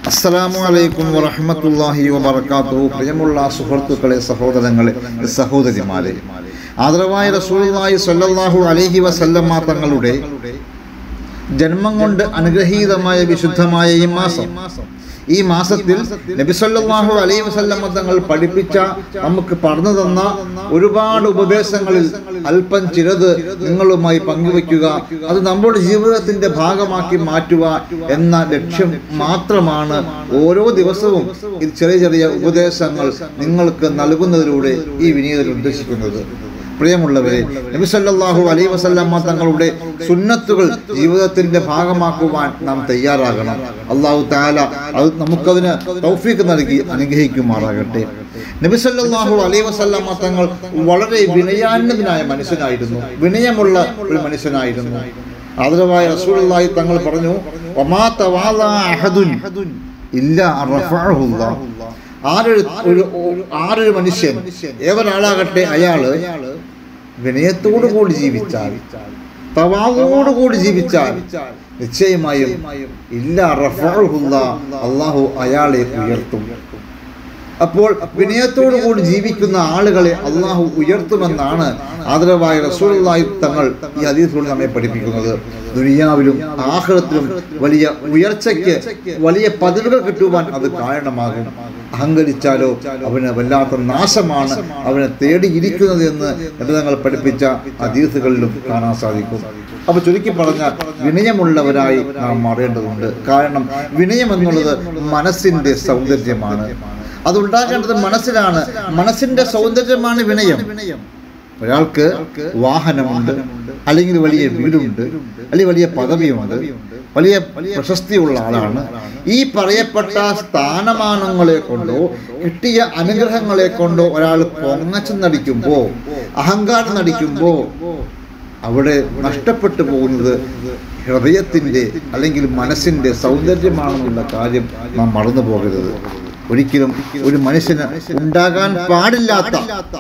അസ്സലാമു അലൈക്കും വറഹ്മത്തുള്ളാഹി വബറകാതുഹു പ്രിയമുള്ള സുഹൃത്തുക്കളെ സഹോദരങ്ങളെ സഹോദരിമാരെ ആദരവായ റസൂലുള്ളാഹി സ്വല്ലല്ലാഹു അലൈഹി വസല്ലമ തങ്ങളുടെ ജന്മം കൊണ്ട് അനുഗ്രഹീതമായ വിശുദ്ധമായ ഈ മാസം ഈ മാസത്തിൽ നബി സല്ലല്ലാഹു അലൈഹി വസല്ലമ തങ്ങൾ പഠിപ്പിച്ച നമുക്ക് പറഞ്ഞു തന്ന ഒരുപാട് ഉപദേശങ്ങളിൽ അല്പം ചിലത് നിങ്ങളുമായി പങ്കുവെക്കുക അത് നമ്മുടെ ജീവിതത്തിന്റെ ഭാഗമാക്കി മാറ്റുക എന്ന ലക്ഷ്യം മാത്രമാണ് ഓരോ ദിവസവും ഈ ചെറിയ ചെറിയ ഉപദേശങ്ങൾ നിങ്ങൾക്ക് നൽകുന്നതിലൂടെ ഈ വിനീതർ ഉദ്ദേശിക്കുന്നത് പ്രിയമുള്ളവരെ നബി സല്ലല്ലാഹു അലൈഹി വസല്ലമ തങ്ങളുടെ സുന്നത്തുകൾ ജീവിതത്തിന്റെ ഭാഗമാക്കുവാൻ നാം തയ്യാറാകണം അള്ളാഹു താല അത് നമുക്കതിന് തൗഫീക്ക് നൽകി അനുഗ്രഹിക്കുമാറാകട്ടെ നബി സല്ലല്ലാഹു അലൈഹി വസല്ലമ തങ്ങൾ വളരെ വിനയാന്വിതനായ മനുഷ്യനായിരുന്നു വിനയമുള്ള ഒരു മനുഷ്യനായിരുന്നു ആദരവായ റസൂലുള്ളാഹി തങ്ങൾ പറഞ്ഞു വമാ തവാള അഹദുൻ ഇല്ല റഫഅഹുല്ലാഹ് ആരൊരു ഒരു ആരൊരു മനുഷ്യൻ ഏവരാളാകട്ടെ അയാള് വിനയത്തോടു കൂടി ജീവിച്ചാൽ തവാവോടു കൂടി ജീവിച്ചാൽ നിശ്ചയമായും ഇല്ല റഫഅഹുല്ല അള്ളാഹു അയാളെ ഉയർത്തും അപ്പോൾ വിനയത്തോടു കൂടി ജീവിക്കുന്ന ആളുകളെ അള്ളാഹു ഉയർത്തുമെന്നാണ് ആദരവായ റസൂലുള്ളാഹി തങ്ങൾ ഈ ഹദീസിലൂടെ നമ്മെ പഠിപ്പിക്കുന്നത് ദുനിയാവിലും ആഹ്റത്തിലും വലിയ ഉയർച്ചയ്ക്ക് വലിയ പദവികൾ കിട്ടുവാൻ അത് കാരണമാകും അഹങ്കരിച്ചാലോ അവന് വല്ലാത്ത നാശമാണ് അവനെ തേടിയിരിക്കുന്നത് എന്ന് തങ്ങൾ പഠിപ്പിച്ച ഹദീസുകളിലും കാണാൻ സാധിക്കും അപ്പൊ ചുരുക്കി പറഞ്ഞാൽ വിനയമുള്ളവരായി നാം മാറേണ്ടതുണ്ട് കാരണം വിനയം എന്നുള്ളത് മനസ്സിന്റെ സൗന്ദര്യമാണ് അതുണ്ടാകേണ്ടത് മനസ്സിലാണ് മനസ്സിന്റെ സൗന്ദര്യമാണ് വിനയം ഒരാൾക്ക് വാഹനമുണ്ട് അല്ലെങ്കിൽ വലിയ വീടുണ്ട് അല്ലെങ്കിൽ വലിയ പദവിയുണ്ട് വലിയ പ്രശസ്തിയുള്ള ആളാണ് ഈ പറയപ്പെട്ട സ്ഥാനമാനങ്ങളെ കൊണ്ടോ കിട്ടിയ അനുഗ്രഹങ്ങളെ കൊണ്ടോ ഒരാൾ പൊങ്ങച്ചം നടിക്കുമ്പോ അഹങ്കാരം നടിക്കുമ്പോ അവിടെ നഷ്ടപ്പെട്ടു പോകുന്നത് ഹൃദയത്തിന്റെ അല്ലെങ്കിൽ മനസ്സിന്റെ സൗന്ദര്യമാണെന്നുള്ള കാര്യം നാം മറന്നു പോകരുത് ഒരിക്കലും ഒരു മനുഷ്യന് ഉണ്ടാകാൻ പാടില്ലാത്ത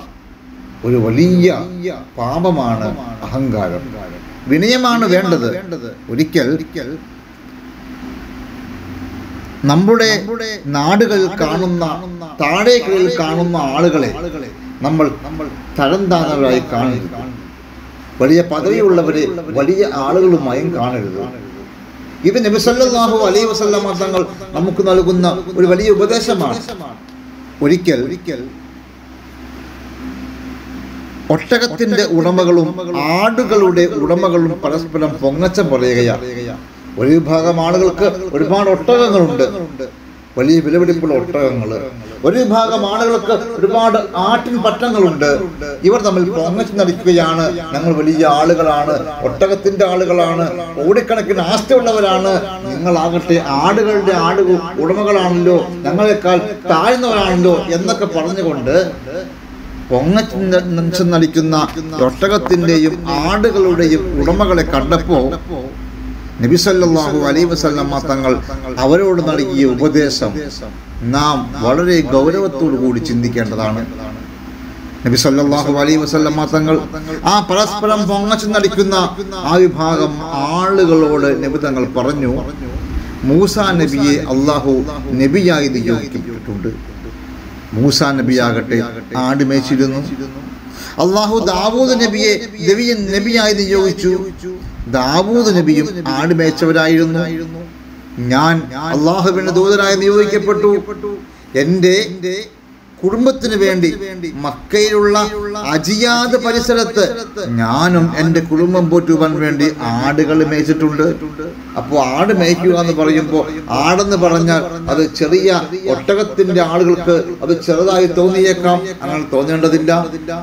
ഒരു വലിയ പാപമാണ് അഹങ്കാരം വിനയമാണ് വേണ്ടത് ഒരിക്കൽ നമ്മുടെ നാടുകളിൽ കാണുന്ന താഴേക്കളിൽ കാണുന്ന ആളുകളെ നമ്മൾ നമ്മൾ തരം താന്നവരായി കാണരുത് വലിയ പദവിയുള്ളവരെ വലിയ ആളുകളുമായും കാണരുത് ഇത് നബിസല്ലാഹു അലൈ വസല്ലമ തങ്ങൾ നമുക്ക് നൽകുന്ന ഒരു വലിയ ഉപദേശമാണ് ഒരിക്കൽ ഒരിക്കൽ ഒട്ടകത്തിന്റെ ഉടമകളും ആടുകളുടെ ഉടമകളും പരസ്പരം പൊങ്ങച്ചം പറയുകയാണ് ഒരു വിഭാഗം ആളുകൾക്ക് ഒരുപാട് ഒട്ടകങ്ങളുണ്ട് വലിയ വിലപിടിപ്പുള്ള ഒട്ടകങ്ങൾ ഒരു വിഭാഗം ആളുകൾക്ക് ഒരുപാട് ആട്ടിൻ പറ്റങ്ങളുണ്ട് ഇവർ തമ്മിൽ പൊങ്ങച്ച് നടിക്കുകയാണ് ഞങ്ങൾ വലിയ ആളുകളാണ് ഒട്ടകത്തിന്റെ ആളുകളാണ് കോടിക്കണക്കിന് ആസ്തിയുള്ളവരാണ് നിങ്ങളാകട്ടെ ആടുകളുടെ ആട് ഉടമകളാണല്ലോ ഞങ്ങളെക്കാൾ താഴ്ന്നവരാണല്ലോ എന്നൊക്കെ പറഞ്ഞുകൊണ്ട് പൊങ്ങച്ച് നടിക്കുന്ന ഒട്ടകത്തിന്റെയും ആടുകളുടെയും ഉടമകളെ കണ്ടപ്പോ നബിസല്ലാഹു അലൈ വസല്ലമ്മ തങ്ങൾ അവരോട് നൽകിയ ഉപദേശം നാം വളരെ ഗൗരവത്തോടു കൂടി ചിന്തിക്കേണ്ടതാണ് നബി സല്ലല്ലാഹു അലൈഹി വസല്ലമ്മ തങ്ങൾ ആ പരസ്പരം പൊങ്ങച്ചു നടിക്കുന്ന ആ വിഭാഗം ആളുകളോട് നബി തങ്ങൾ പറഞ്ഞു മൂസ നബിയെ അള്ളാഹു നബിയായി നിയോഗിക്കപ്പെട്ടിട്ടുണ്ട് മൂസ നബിയാകട്ടെ ആട് മേച്ചിരുന്നു അള്ളാഹു ദാവൂദ് നബിയെ നബിയെ നബിയായി നിയോഗിച്ചു ദാവൂദ് നബിയും ആട് മേച്ചവരായിരുന്നു ഞാൻ അള്ളാഹുവിന്റെ ദൂതനായി നിയോഗിക്കപ്പെട്ടു എൻ്റെ കുടുംബത്തിന് വേണ്ടി മക്കയിലുള്ള അജിയാദ് പരിസരത്ത് ഞാനും എൻ്റെ കുടുംബം പോറ്റുവാൻ വേണ്ടി ആടുകൾ മേയിച്ചിട്ടുണ്ട് അപ്പോൾ ആട് മേയ്ക്കുക എന്ന് പറയുമ്പോൾ ആടെന്ന് പറഞ്ഞാൽ അത് ചെറിയ ഒട്ടകത്തിന്റെ ആളുകൾക്ക് അത് ചെറുതായി തോന്നിയേക്കാം അങ്ങനെ തോന്നേണ്ടതില്ല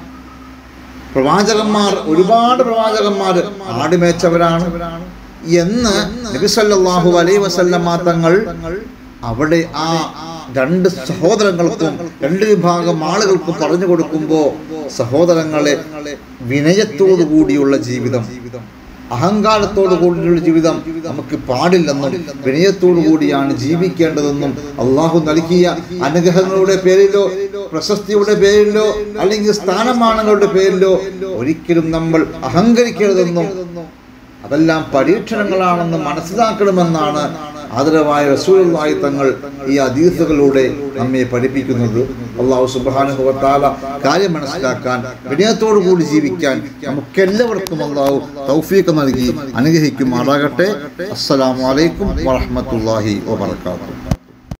പ്രവാചകന്മാർ ഒരുപാട് പ്രവാചകന്മാർ ആടുമേച്ചവരാണ് എന്ന് നബിസല്ലാഹു അലൈ വസല്ലമ്മ തങ്ങൾ അവിടെ ആ രണ്ട് സഹോദരങ്ങൾക്കും രണ്ട് വിഭാഗം ആളുകൾക്കും പറഞ്ഞു കൊടുക്കുമ്പോ സഹോദരങ്ങളെ വിനയത്തോടു കൂടിയുള്ള ജീവിതം അഹങ്കാരത്തോടു കൂടിയുള്ള ജീവിതം നമുക്ക് പാടില്ലെന്നും വിനയത്തോടു കൂടിയാണ് ജീവിക്കേണ്ടതെന്നും അള്ളാഹു നൽകിയ അനുഗ്രഹങ്ങളുടെ പേരിലോ പ്രശസ്തിയുടെ പേരിലോ അല്ലെങ്കിൽ സ്ഥാനമാനങ്ങളുടെ പേരിലോ ഒരിക്കലും നമ്മൾ അഹങ്കരിക്കരുതെന്നും അതെല്ലാം പരീക്ഷണങ്ങളാണെന്ന് മനസ്സിലാക്കണമെന്നാണ് ആദരവായ റസൂലുള്ളാഹി തങ്ങൾ ഈ ഹദീസുകളിലൂടെ നമ്മെ പഠിപ്പിക്കുന്നത് അള്ളാഹു സുബ്ഹാനഹു വ തആല കാര്യം മനസ്സിലാക്കാൻ വിനയത്തോടു കൂടി ജീവിക്കാൻ നമുക്കെല്ലാവർക്കും അള്ളാഹു തൗഫീഖ് നൽകി അനുഗ്രഹിക്കുമാറാകട്ടെ അസ്സലാമു അലൈക്കും വറഹ്മത്തുള്ളാഹി വബറകാതുഹു